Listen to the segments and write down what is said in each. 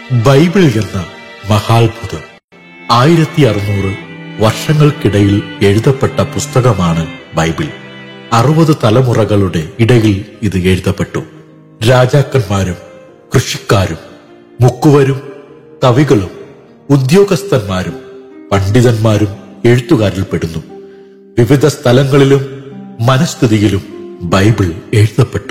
Bible എന്ന മഹാത്ഭുതം ആയിരത്തി അറുന്നൂറ് വർഷങ്ങൾക്കിടയിൽ എഴുതപ്പെട്ട പുസ്തകമാണ് ബൈബിൾ അറുപത് തലമുറകളുടെ ഇടയിൽ ഇത് എഴുതപ്പെട്ടു രാജാക്കന്മാരും കൃഷിക്കാരും മുക്കുവരും കവികളും ഉദ്യോഗസ്ഥന്മാരും പണ്ഡിതന്മാരും എഴുത്തുകാരിൽ പെടുന്നു വിവിധ സ്ഥലങ്ങളിലും മനസ്ഥിതിയിലും ബൈബിൾ എഴുതപ്പെട്ടു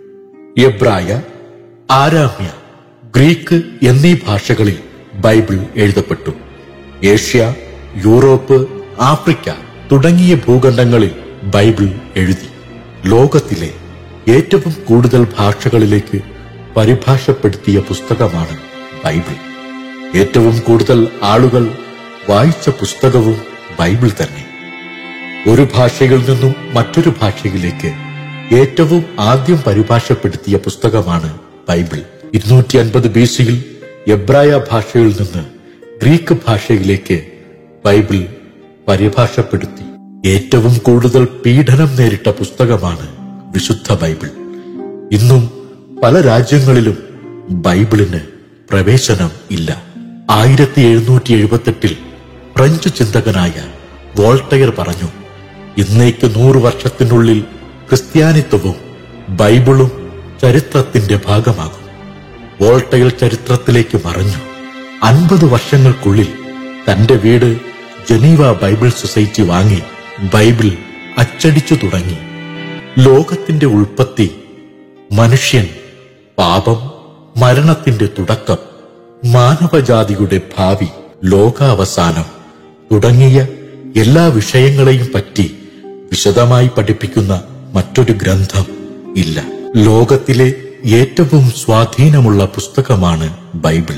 എബ്രായ ആരാമ്യ ഗ്രീക്ക് എന്നീ ഭാഷകളിൽ ബൈബിൾ എഴുതപ്പെട്ടു ഏഷ്യ യൂറോപ്പ് ആഫ്രിക്ക തുടങ്ങിയ ഭൂഖണ്ഡങ്ങളിൽ ബൈബിൾ എഴുതി ലോകത്തിലെ ഏറ്റവും കൂടുതൽ ഭാഷകളിലേക്ക് പരിഭാഷപ്പെടുത്തിയ പുസ്തകമാണ് ബൈബിൾ ഏറ്റവും കൂടുതൽ ആളുകൾ വായിച്ച പുസ്തകവും ബൈബിൾ തന്നെ ഒരു ഭാഷയിൽ നിന്നും മറ്റൊരു ഭാഷയിലേക്ക് ഏറ്റവും ആദ്യം പരിഭാഷപ്പെടുത്തിയ പുസ്തകമാണ് ബൈബിൾ ഇരുന്നൂറ്റി അൻപത് ബി സിയിൽ എബ്രായ ഭാഷയിൽ നിന്ന് ഗ്രീക്ക് ഭാഷയിലേക്ക് ബൈബിൾ പരിഭാഷപ്പെടുത്തി ഏറ്റവും കൂടുതൽ പീഡനം നേരിട്ട പുസ്തകമാണ് വിശുദ്ധ ബൈബിൾ ഇന്നും പല രാജ്യങ്ങളിലും ബൈബിളിന് പ്രവേശനം ഇല്ല ആയിരത്തി എഴുന്നൂറ്റി എഴുപത്തെട്ടിൽ ഫ്രഞ്ച് ചിന്തകനായ വോൾട്ടയർ പറഞ്ഞു ഇന്നേക്ക് നൂറ് വർഷത്തിനുള്ളിൽ ക്രിസ്ത്യാനിത്വവും ബൈബിളും ചരിത്രത്തിന്റെ ഭാഗമാകും വോൾട്ടയർ ചരിത്രത്തിലേക്ക് മറഞ്ഞു അൻപത് വർഷങ്ങൾക്കുള്ളിൽ തന്റെ വീട് ജനീവ ബൈബിൾ സൊസൈറ്റി വാങ്ങി ബൈബിൾ അച്ചടിച്ചു തുടങ്ങി ലോകത്തിന്റെ ഉൽപ്പത്തി മനുഷ്യൻ പാപം മരണത്തിന്റെ തുടക്കം മാനവജാതിയുടെ ഭാവി ലോകാവസാനം തുടങ്ങിയ എല്ലാ വിഷയങ്ങളെയും പറ്റി വിശദമായി പഠിപ്പിക്കുന്ന മറ്റൊരു ഗ്രന്ഥം ഇല്ല ലോകത്തിലെ ഏറ്റവും സ്വാധീനമുള്ള പുസ്തകമാണ് ബൈബിൾ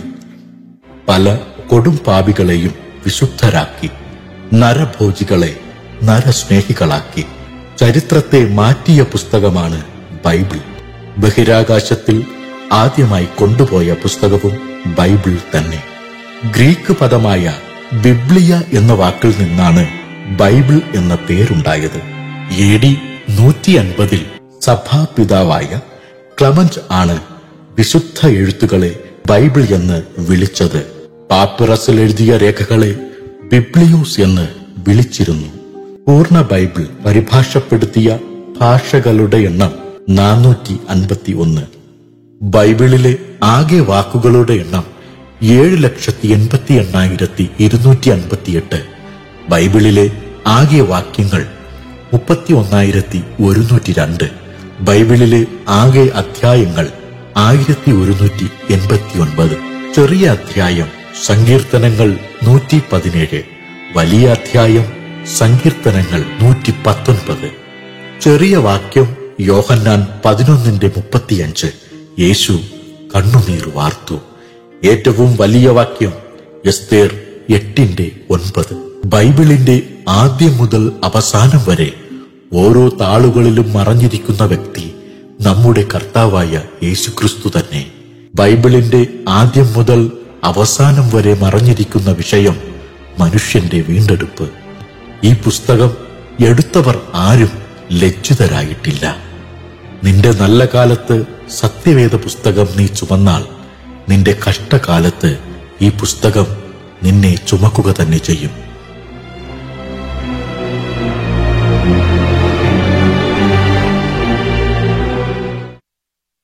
പല കൊടും പാപികളെയും വിശുദ്ധരാക്കി നരഭോജികളെ നരസ്നേഹികളാക്കി ചരിത്രത്തെ മാറ്റിയ പുസ്തകമാണ് ബൈബിൾ ബഹിരാകാശത്തിൽ ആദ്യമായി കൊണ്ടുപോയ പുസ്തകവും ബൈബിൾ തന്നെ ഗ്രീക്ക് പദമായ ബിബ്ലിയ എന്ന വാക്കിൽ നിന്നാണ് ബൈബിൾ എന്ന പേരുണ്ടായത് എ ഡി നൂറ്റി അൻപതിൽ സഭാപിതാവായ ക്ലമഞ്ച് ആണ് വിശുദ്ധ എഴുത്തുകളെ ബൈബിൾ എന്ന് വിളിച്ചത് പാപ്പിറസിൽ എഴുതിയ രേഖകളെ ബിബ്ലിയൂസ് എന്ന് വിളിച്ചിരുന്നു പൂർണ്ണ ബൈബിൾ പരിഭാഷപ്പെടുത്തിയ ഭാഷകളുടെ എണ്ണം നാനൂറ്റി അൻപത്തി ഒന്ന് ബൈബിളിലെ ആകെ വാക്കുകളുടെ എണ്ണം ഏഴ് ലക്ഷത്തി എൺപത്തി എണ്ണായിരത്തി ഇരുന്നൂറ്റി അൻപത്തിയെട്ട് ബൈബിളിലെ ആകെ വാക്യങ്ങൾ മുപ്പത്തി ഒന്നായിരത്തി ഒരുന്നൂറ്റി രണ്ട് ബൈബിളിലെ ആകെ അധ്യായങ്ങൾ ആയിരത്തി ഒരുന്നൂറ്റി എൺപത്തി ഒൻപത് ചെറിയ അധ്യായം സങ്കീർത്തനങ്ങൾ നൂറ്റി പതിനേഴ് വലിയ അധ്യായം സങ്കീർത്തനങ്ങൾ നൂറ്റി പത്തൊൻപത് ചെറിയ വാക്യം യോഹന്നാൻ പതിനൊന്നിന്റെ മുപ്പത്തിയഞ്ച് യേശു കണ്ണുനീർ വാർത്തു ഏറ്റവും വലിയ വാക്യം എസ്തേർ എട്ടിന്റെ ഒൻപത് ബൈബിളിന്റെ ആദ്യം മുതൽ അവസാനം വരെ ഓരോ താളുകളിലും മറഞ്ഞിരിക്കുന്ന വ്യക്തി നമ്മുടെ കർത്താവായ യേശുക്രിസ്തു തന്നെ ബൈബിളിന്റെ ആദ്യം മുതൽ അവസാനം വരെ മറഞ്ഞിരിക്കുന്ന വിഷയം മനുഷ്യന്റെ വീണ്ടെടുപ്പ് ഈ പുസ്തകം എടുത്തവർ ആരും ലജ്ജിതരായിട്ടില്ല നിന്റെ നല്ല കാലത്ത് സത്യവേദ പുസ്തകം നീ ചുമന്നാൽ നിന്റെ കഷ്ടകാലത്ത് ഈ പുസ്തകം നിന്നെ ചുമക്കുക തന്നെ ചെയ്യും